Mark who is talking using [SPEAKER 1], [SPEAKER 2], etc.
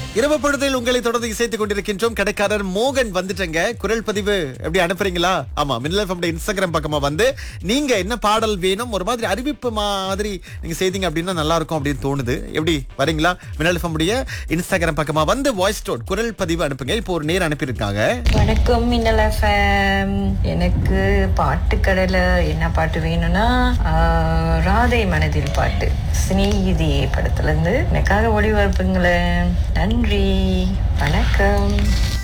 [SPEAKER 1] இரவு பொழுதில் உங்களை தொடர்ந்து இசைத்துக் கொண்டிருக்கின்றோம் கடைக்காரர் மோகன் வந்துட்டங்க குரல் பதிவு எப்படி அனுப்புறீங்களா ஆமா மின்னல் FM உடைய இன்ஸ்டாகிராம் பக்கமா வந்து நீங்க என்ன பாடல் வேணும் ஒரு மாதிரி அறிவிப்பு மாதிரி நீங்க செய்தீங்க அப்படின்னா நல்லா இருக்கும் அப்படின்னு தோணுது எப்படி வரீங்களா மின்னல் FM உடைய இன்ஸ்டாகிராம் பக்கமா வந்து வாய்ஸ் நோட் குரல் பதிவு அனுப்புங்க இப்போ ஒரு நேரம் அனுப்பியிருக்காங்க
[SPEAKER 2] வணக்கம் மின்னல் எஃப்எம் எனக்கு பாட்டு கடையில என்ன பாட்டு வேணும்னா ஆஹ், ராதை மனதில் பாட்டு சிநேகிதி படத்துல இருந்து எனக்காக ஒளிபரப்புங்களேன் நன்றி வணக்கம்